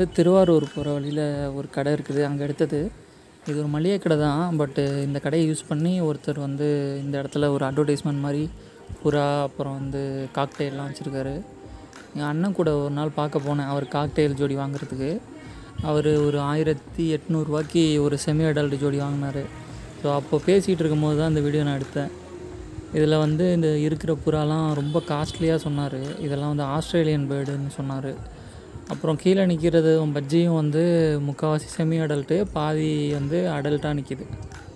வந்து திருவாரூர் போகிற வழியில் ஒரு கடை இருக்குது அங்கே எடுத்தது இது ஒரு மளிகை கடை தான் பட்டு இந்த கடையை யூஸ் பண்ணி ஒருத்தர் வந்து இந்த இடத்துல ஒரு அட்வர்டைஸ்மெண்ட் மாதிரி புறா அப்புறம் வந்து காக்டெயில்லாம் வச்சுருக்காரு என் அண்ணன் கூட ஒரு நாள் பார்க்க போனேன் அவர் காக்டெயில் ஜோடி வாங்குறதுக்கு அவர் ஒரு ஆயிரத்தி எட்நூறுவாய்க்கு ஒரு செமி அடல்ட் ஜோடி வாங்கினார் ஸோ அப்போ பேசிகிட்டு இருக்கும்போது தான் இந்த வீடியோ நான் எடுத்தேன் இதில் வந்து இந்த இருக்கிற புறாலாம் ரொம்ப காஸ்ட்லியாக சொன்னார் இதெல்லாம் வந்து ஆஸ்திரேலியன் பேர்டுன்னு சொன்னார் அப்புறம் கீழே நிற்கிறது பஜ்ஜியும் வந்து முக்கால்வாசி செமி அடல்ட்டு பாதி வந்து அடல்ட்டாக நிற்கிது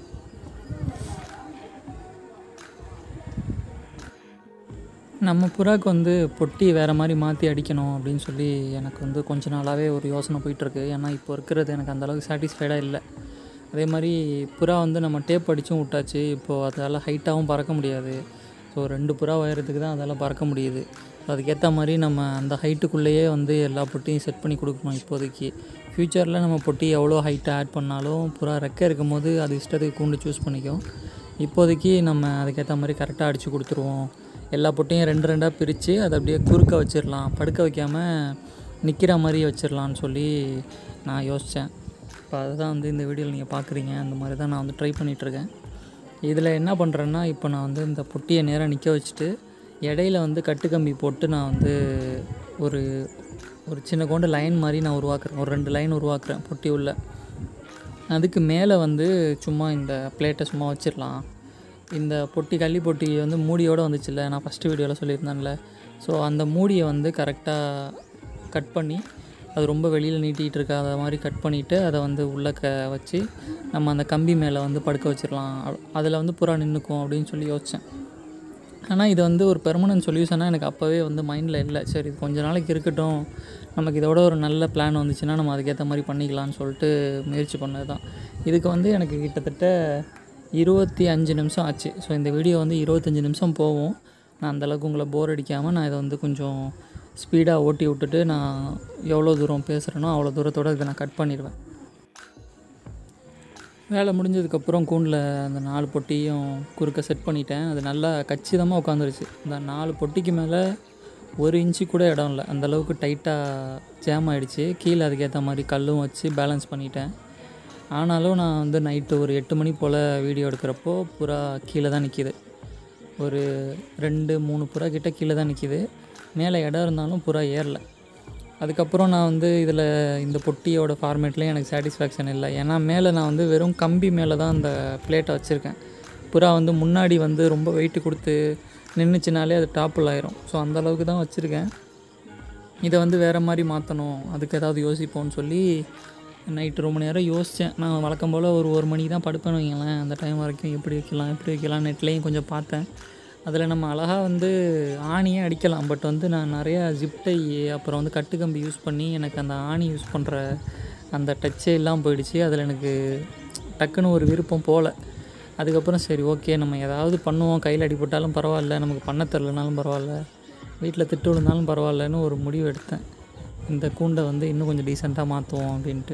நம்ம புறாக்கு வந்து பொட்டி வேறு மாதிரி மாற்றி அடிக்கணும் அப்படின்னு சொல்லி எனக்கு வந்து கொஞ்ச நாளாகவே ஒரு யோசனை போயிட்டுருக்கு ஏன்னா இப்போ இருக்கிறது எனக்கு அந்தளவுக்கு சாட்டிஸ்ஃபைடாக இல்லை அதே மாதிரி புறா வந்து நம்ம டேப் அடித்தும் விட்டாச்சு இப்போது அதால் ஹைட்டாகவும் பறக்க முடியாது ஸோ ரெண்டு புறா உயரத்துக்கு தான் அதால் பறக்க முடியுது ஸோ அதுக்கேற்ற மாதிரி நம்ம அந்த ஹைட்டுக்குள்ளேயே வந்து எல்லா பொட்டியும் செட் பண்ணி கொடுக்கணும் இப்போதைக்கு ஃப்யூச்சரில் நம்ம பொட்டி எவ்வளோ ஹைட்டை ஆட் பண்ணாலும் புறா ரெக்கை இருக்கும் போது அது இஷ்டத்துக்கு கூண்டு சூஸ் பண்ணிக்கும் இப்போதைக்கு நம்ம அதுக்கேற்ற மாதிரி கரெக்டாக அடித்து கொடுத்துருவோம் எல்லா பொட்டையும் ரெண்டு ரெண்டாக பிரித்து அதை அப்படியே குறுக்க வச்சிடலாம் படுக்க வைக்காமல் நிற்கிற மாதிரி வச்சிடலான்னு சொல்லி நான் யோசித்தேன் இப்போ அதுதான் வந்து இந்த வீடியோவில் நீங்கள் பார்க்குறீங்க அந்த மாதிரி தான் நான் வந்து ட்ரை பண்ணிகிட்ருக்கேன் இதில் என்ன பண்ணுறேன்னா இப்போ நான் வந்து இந்த பொட்டியை நேராக நிற்க வச்சுட்டு இடையில வந்து கட்டுக்கம்பி போட்டு நான் வந்து ஒரு ஒரு சின்ன கொண்டு லைன் மாதிரி நான் உருவாக்குறேன் ஒரு ரெண்டு லைன் உருவாக்குறேன் பொட்டி உள்ள அதுக்கு மேலே வந்து சும்மா இந்த பிளேட்டை சும்மா வச்சிடலாம் இந்த பொட்டி கள்ளி பொட்டி வந்து மூடியோடு வந்துச்சுல்ல நான் ஃபஸ்ட்டு வீடியோவில் சொல்லியிருந்தேன்ல ஸோ அந்த மூடியை வந்து கரெக்டாக கட் பண்ணி அது ரொம்ப வெளியில் நீட்டிகிட்டு இருக்காத மாதிரி கட் பண்ணிவிட்டு அதை வந்து உள்ளே க வச்சு நம்ம அந்த கம்பி மேலே வந்து படுக்க வச்சிடலாம் அதில் வந்து புறா நின்றுக்கும் அப்படின்னு சொல்லி யோசித்தேன் ஆனால் இது வந்து ஒரு பெர்மனன்ட் சொல்யூஷனாக எனக்கு அப்போவே வந்து மைண்டில் இல்லை சரி இது கொஞ்ச நாளைக்கு இருக்கட்டும் நமக்கு இதோட ஒரு நல்ல பிளான் வந்துச்சுன்னா நம்ம அதுக்கேற்ற மாதிரி பண்ணிக்கலாம்னு சொல்லிட்டு முயற்சி பண்ணது தான் இதுக்கு வந்து எனக்கு கிட்டத்தட்ட இருபத்தி அஞ்சு நிமிஷம் ஆச்சு ஸோ இந்த வீடியோ வந்து இருபத்தஞ்சி நிமிஷம் போகும் நான் அந்தளவுக்கு உங்களை போர் அடிக்காமல் நான் இதை வந்து கொஞ்சம் ஸ்பீடாக ஓட்டி விட்டுட்டு நான் எவ்வளோ தூரம் பேசுகிறேனோ அவ்வளோ தூரத்தோடு இதை நான் கட் பண்ணிடுவேன் வேலை முடிஞ்சதுக்கப்புறம் கூண்டில் அந்த நாலு பொட்டியும் குறுக்க செட் பண்ணிட்டேன் அது நல்லா கச்சிதமாக உட்காந்துருச்சு இந்த நாலு பொட்டிக்கு மேலே ஒரு இன்ச்சு கூட இடம் இல்லை அந்தளவுக்கு டைட்டாக ஜாம் ஆகிடுச்சு கீழே அதுக்கேற்ற மாதிரி கல்லும் வச்சு பேலன்ஸ் பண்ணிட்டேன் ஆனாலும் நான் வந்து நைட்டு ஒரு எட்டு மணி போல் வீடியோ எடுக்கிறப்போ புறா கீழே தான் நிற்கிது ஒரு ரெண்டு மூணு புறா கிட்ட கீழே தான் நிற்கிது மேலே இடம் இருந்தாலும் புறா ஏறல அதுக்கப்புறம் நான் வந்து இதில் இந்த பொட்டியோட ஃபார்மேட்லேயும் எனக்கு சாட்டிஸ்ஃபேக்ஷன் இல்லை ஏன்னா மேலே நான் வந்து வெறும் கம்பி மேலே தான் அந்த பிளேட்டை வச்சுருக்கேன் புறா வந்து முன்னாடி வந்து ரொம்ப வெயிட்டு கொடுத்து நின்றுச்சுனாலே அது டாப்பில் ஆயிரும் ஸோ அந்தளவுக்கு தான் வச்சுருக்கேன் இதை வந்து வேறு மாதிரி மாற்றணும் அதுக்கு ஏதாவது யோசிப்போம்னு சொல்லி நைட்டு ரொம்ப நேரம் யோசித்தேன் நான் வழக்கம் போல் ஒரு ஒரு மணிக்கு தான் படுப்பேன்னு வைங்களேன் அந்த டைம் வரைக்கும் எப்படி வைக்கலாம் எப்படி வைக்கலாம் நெட்லேயும் கொஞ்சம் பார்த்தேன் அதில் நம்ம அழகாக வந்து ஆணியே அடிக்கலாம் பட் வந்து நான் நிறையா ஜிப்டை அப்புறம் வந்து கட்டுக்கம்பி யூஸ் பண்ணி எனக்கு அந்த ஆணி யூஸ் பண்ணுற அந்த டச்சே எல்லாம் போயிடுச்சு அதில் எனக்கு டக்குன்னு ஒரு விருப்பம் போகல அதுக்கப்புறம் சரி ஓகே நம்ம ஏதாவது பண்ணுவோம் கையில் அடிபட்டாலும் பரவாயில்ல நமக்கு பண்ண தெரிலனாலும் பரவாயில்ல வீட்டில் திட்டு விழுந்தாலும் பரவாயில்லன்னு ஒரு முடிவு எடுத்தேன் இந்த கூண்டை வந்து இன்னும் கொஞ்சம் டீசெண்டாக மாற்றுவோம் அப்படின்ட்டு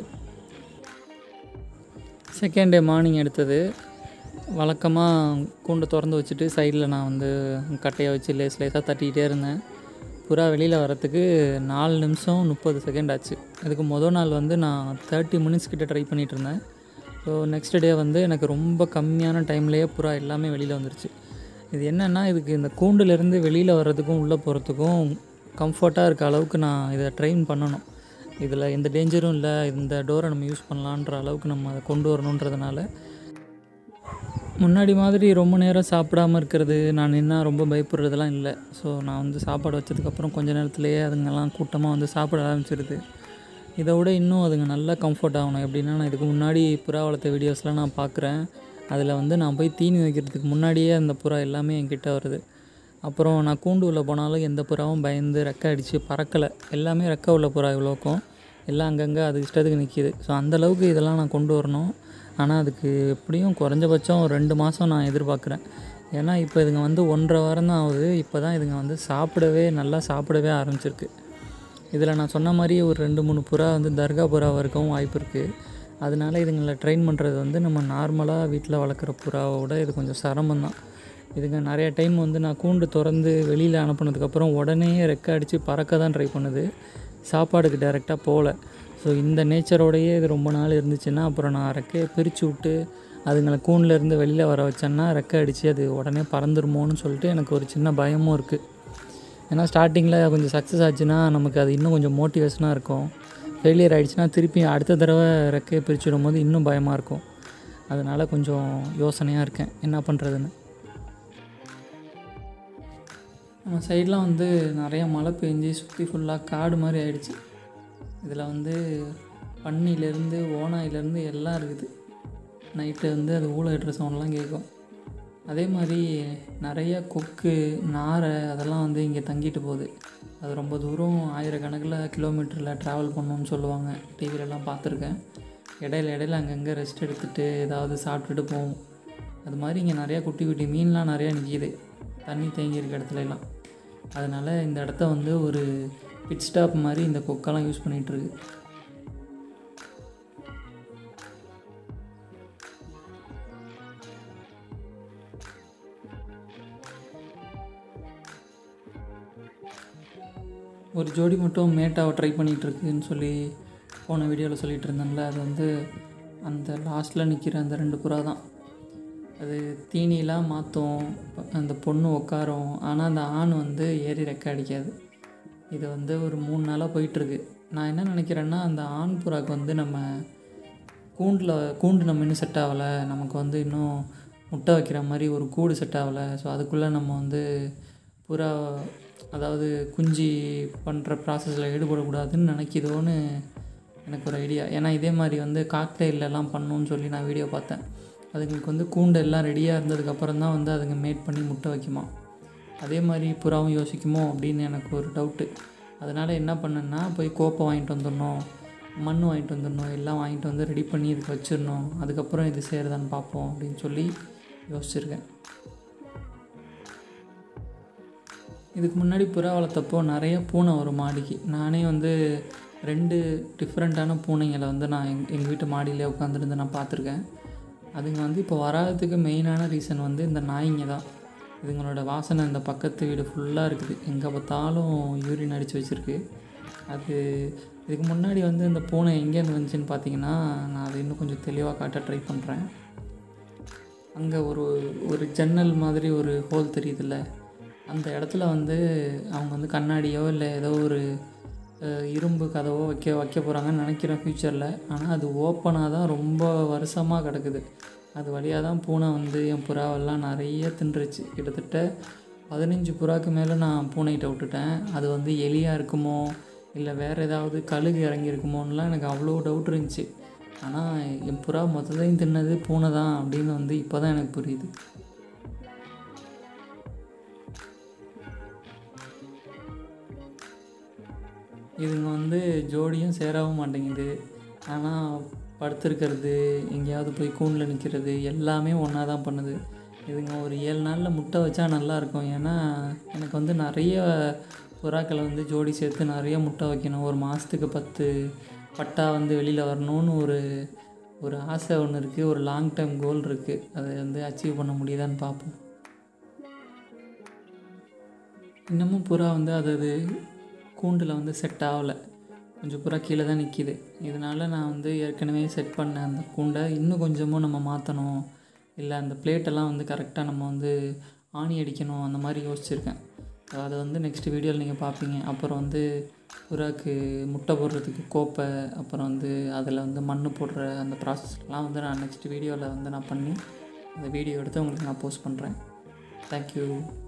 செகண்ட் டே மார்னிங் எடுத்தது வழக்கமாக கூண்டை திறந்து வச்சுட்டு சைடில் நான் வந்து கட்டையை வச்சு லேஸ் லேஸாக தட்டிக்கிட்டே இருந்தேன் புறா வெளியில் வரத்துக்கு நாலு நிமிஷம் முப்பது செகண்ட் ஆச்சு அதுக்கு மொதல் நாள் வந்து நான் தேர்ட்டி மினிட்ஸ் கிட்ட ட்ரை பண்ணிகிட்டு இருந்தேன் ஸோ நெக்ஸ்ட் டே வந்து எனக்கு ரொம்ப கம்மியான டைம்லேயே புறா எல்லாமே வெளியில் வந்துருச்சு இது என்னென்னா இதுக்கு இந்த கூண்டுலேருந்து வெளியில் வர்றதுக்கும் உள்ளே போகிறதுக்கும் கம்ஃபர்ட்டாக இருக்க அளவுக்கு நான் இதை ட்ரெயின் பண்ணணும் இதில் எந்த டேஞ்சரும் இல்லை இந்த டோரை நம்ம யூஸ் பண்ணலான்ற அளவுக்கு நம்ம அதை கொண்டு வரணுன்றதுனால முன்னாடி மாதிரி ரொம்ப நேரம் சாப்பிடாமல் இருக்கிறது நான் நின்னா ரொம்ப பயப்படுறதெல்லாம் இல்லை ஸோ நான் வந்து சாப்பாடு வச்சதுக்கப்புறம் கொஞ்ச நேரத்துலேயே அதுங்கெல்லாம் கூட்டமாக வந்து சாப்பிட ஆரம்பிச்சிருது இதை விட இன்னும் அதுங்க நல்லா கம்ஃபர்ட் ஆகணும் எப்படின்னா நான் இதுக்கு முன்னாடி புறா வளர்த்த வீடியோஸ்லாம் நான் பார்க்குறேன் அதில் வந்து நான் போய் தீனி வைக்கிறதுக்கு முன்னாடியே அந்த புறா எல்லாமே என்கிட்ட வருது அப்புறம் நான் கூண்டு உள்ள போனாலும் எந்த புறாவும் பயந்து ரெக்கை அடித்து பறக்கலை எல்லாமே ரெக்கை உள்ள புறா இவ்வளோக்கும் எல்லாம் அங்கங்கே அது இஷ்டத்துக்கு நிற்கிது ஸோ அந்தளவுக்கு இதெல்லாம் நான் கொண்டு வரணும் ஆனால் அதுக்கு எப்படியும் குறைஞ்சபட்சம் ஒரு ரெண்டு மாதம் நான் எதிர்பார்க்குறேன் ஏன்னா இப்போ இதுங்க வந்து ஒன்றரை வாரம் தான் ஆகுது இப்போ தான் இதுங்க வந்து சாப்பிடவே நல்லா சாப்பிடவே ஆரம்பிச்சிருக்கு இதில் நான் சொன்ன மாதிரி ஒரு ரெண்டு மூணு புறா வந்து தர்கா புறாவாக இருக்கவும் வாய்ப்பு இருக்குது அதனால இதுங்களை ட்ரெயின் பண்ணுறது வந்து நம்ம நார்மலாக வீட்டில் வளர்க்குற புறாவோட இது கொஞ்சம் சிரமம் தான் இதுங்க நிறைய டைம் வந்து நான் கூண்டு திறந்து வெளியில் அனுப்புனதுக்கப்புறம் உடனே ரெக்கை அடித்து பறக்க தான் ட்ரை பண்ணுது சாப்பாடுக்கு டைரெக்டாக போகல ஸோ இந்த நேச்சரோடையே இது ரொம்ப நாள் இருந்துச்சுன்னா அப்புறம் நான் ரெக்கையை பிரித்து விட்டு அதுங்களை கூண்டில் இருந்து வெளியில் வர வச்சேன்னா ரெக்கை அடித்து அது உடனே பறந்துருமோன்னு சொல்லிட்டு எனக்கு ஒரு சின்ன பயமும் இருக்குது ஏன்னா ஸ்டார்டிங்கில் கொஞ்சம் சக்ஸஸ் ஆச்சுன்னா நமக்கு அது இன்னும் கொஞ்சம் மோட்டிவேஷனாக இருக்கும் ஃபெயிலியர் ஆகிடுச்சுன்னா திருப்பி அடுத்த தடவை ரெக்கையை பிரித்து விடும்போது இன்னும் பயமாக இருக்கும் அதனால் கொஞ்சம் யோசனையாக இருக்கேன் என்ன பண்ணுறதுன்னு நம்ம சைட்லாம் வந்து நிறைய மழை பெஞ்சு சுற்றி ஃபுல்லாக காடு மாதிரி ஆயிடுச்சு இதில் வந்து பன்னிலேருந்து ஓனாயிலேருந்து எல்லாம் இருக்குது நைட்டு வந்து அது ஊழலிடுற சவுண்ட்லாம் கேட்கும் அதே மாதிரி நிறைய கொக்கு நாரை அதெல்லாம் வந்து இங்கே தங்கிட்டு போகுது அது ரொம்ப தூரம் ஆயிரக்கணக்கில் கிலோமீட்டரில் ட்ராவல் பண்ணணும்னு சொல்லுவாங்க டிவிலலாம் பார்த்துருக்கேன் இடையில இடையில அங்கங்கே ரெஸ்ட் எடுத்துகிட்டு ஏதாவது சாப்பிட்டுட்டு போவோம் அது மாதிரி இங்கே நிறையா குட்டி குட்டி மீன்லாம் நிறையா நிற்கிது தண்ணி தேங்கி இருக்க இடத்துல எல்லாம் அதனால் இந்த இடத்த வந்து ஒரு பிட் ஸ்டாப் மாதிரி இந்த கொக்கெல்லாம் யூஸ் பண்ணிகிட்ருக்கு ஒரு ஜோடி மட்டும் மேட்டாவை ட்ரை பண்ணிகிட்ருக்குன்னு சொல்லி போன வீடியோவில் சொல்லிகிட்டு இருந்தேன்ல அது வந்து அந்த லாஸ்ட்டில் நிற்கிற அந்த ரெண்டு புறா தான் அது தீனிலாம் மாற்றும் அந்த பொண்ணு உட்காரும் ஆனால் அந்த ஆண் வந்து ஏறி ரெக்க அடிக்காது இது வந்து ஒரு மூணு நாளாக போயிட்டுருக்கு நான் என்ன நினைக்கிறேன்னா அந்த ஆண் புறாக்கு வந்து நம்ம கூண்டில் கூண்டு நம்ம இன்னும் செட் ஆகலை நமக்கு வந்து இன்னும் முட்டை வைக்கிற மாதிரி ஒரு கூடு செட் ஆகலை ஸோ அதுக்குள்ளே நம்ம வந்து புறா அதாவது குஞ்சு பண்ணுற ப்ராசஸில் ஈடுபடக்கூடாதுன்னு நினைக்கிதோன்னு எனக்கு ஒரு ஐடியா ஏன்னா இதே மாதிரி வந்து காக்டெயிலெல்லாம் பண்ணணுன்னு சொல்லி நான் வீடியோ பார்த்தேன் அதுங்களுக்கு வந்து கூண்டு எல்லாம் ரெடியாக இருந்ததுக்கப்புறம் தான் வந்து அதுங்க மேட் பண்ணி முட்டை வைக்குமா அதே மாதிரி புறாவும் யோசிக்குமோ அப்படின்னு எனக்கு ஒரு டவுட்டு அதனால் என்ன பண்ணேன்னா போய் கோப்பை வாங்கிட்டு வந்துடணும் மண் வாங்கிட்டு வந்துடணும் எல்லாம் வாங்கிட்டு வந்து ரெடி பண்ணி இதுக்கு வச்சிடணும் அதுக்கப்புறம் இது செய்கிறதான்னு பார்ப்போம் அப்படின்னு சொல்லி யோசிச்சிருக்கேன் இதுக்கு முன்னாடி புறா வளர்த்தப்போ நிறைய பூனை வரும் மாடிக்கு நானே வந்து ரெண்டு டிஃப்ரெண்ட்டான பூனைங்களை வந்து நான் எங் எங்கள் வீட்டு மாடியிலே உட்காந்துருந்து நான் பார்த்துருக்கேன் அதுங்க வந்து இப்போ வராததுக்கு மெயினான ரீசன் வந்து இந்த நாய்ங்க தான் இதுங்களோட வாசனை இந்த பக்கத்து வீடு ஃபுல்லாக இருக்குது எங்கே பார்த்தாலும் யூரின் அடித்து வச்சுருக்கு அது இதுக்கு முன்னாடி வந்து இந்த பூனை எங்கேருந்து வந்துச்சுன்னு பார்த்தீங்கன்னா நான் அதை இன்னும் கொஞ்சம் தெளிவாக காட்ட ட்ரை பண்ணுறேன் அங்கே ஒரு ஒரு ஜன்னல் மாதிரி ஒரு ஹோல் தெரியுதுல்ல அந்த இடத்துல வந்து அவங்க வந்து கண்ணாடியோ இல்லை ஏதோ ஒரு அஹ், இரும்பு கதவோ வைக்க வைக்க போகிறாங்கன்னு நினைக்கிறேன் ஃப்யூச்சரில் ஆனால் அது ஓப்பனாக தான் ரொம்ப வருஷமாக கிடக்குது அது வழியாக தான் பூனை வந்து என் புறாவெல்லாம் நிறைய தின்றுச்சு கிட்டத்தட்ட பதினஞ்சு புறாக்கு மேலே நான் பூனைகிட்ட விட்டுட்டேன் அது வந்து எலியாக இருக்குமோ இல்லை வேறு ஏதாவது கழுகு இறங்கியிருக்குமோன்னுலாம் எனக்கு அவ்வளோ டவுட் இருந்துச்சு ஆனால் என் புறா மொத்தத்தையும் தின்னது பூனை தான் அப்படின்னு வந்து இப்போ தான் எனக்கு புரியுது இதுங்க வந்து ஜோடியும் சேரவும் மாட்டேங்குது ஆனால் படுத்திருக்கிறது எங்கேயாவது போய் கூண்டில் நிற்கிறது எல்லாமே ஒன்றா தான் பண்ணுது இதுங்க ஒரு ஏழு நாளில் முட்டை வச்சா நல்லா இருக்கும் ஏன்னா எனக்கு வந்து நிறைய புறாக்களை வந்து ஜோடி சேர்த்து நிறைய முட்டை வைக்கணும் ஒரு மாதத்துக்கு பத்து பட்டா வந்து வெளியில் வரணும்னு ஒரு ஒரு ஆசை ஒன்று இருக்குது ஒரு லாங் டைம் கோல் இருக்குது அதை வந்து அச்சீவ் பண்ண முடியுதான்னு பார்ப்போம் இன்னமும் புறா வந்து அது அது கூண்டில் வந்து செட் ஆகலை கொஞ்சம் புறா கீழே தான் நிற்கிது இதனால் நான் வந்து ஏற்கனவே செட் பண்ண அந்த கூண்டை இன்னும் கொஞ்சமும் நம்ம மாற்றணும் இல்லை அந்த பிளேட்டெல்லாம் வந்து கரெக்டாக நம்ம வந்து ஆணி அடிக்கணும் அந்த மாதிரி யோசிச்சிருக்கேன் So அதை வந்து நெக்ஸ்ட் வீடியோவில் நீங்கள் பார்ப்பீங்க அப்புறம் வந்து புறாக்கு முட்டை போடுறதுக்கு கோப்பை அப்புறம் வந்து அதில் வந்து மண் போடுற அந்த ப்ராசஸ்லாம் வந்து நான் நெக்ஸ்ட் வீடியோவில் வந்து நான் பண்ணி அந்த வீடியோ எடுத்து உங்களுக்கு நான் போஸ்ட் பண்ணுறேன் தேங்க்யூ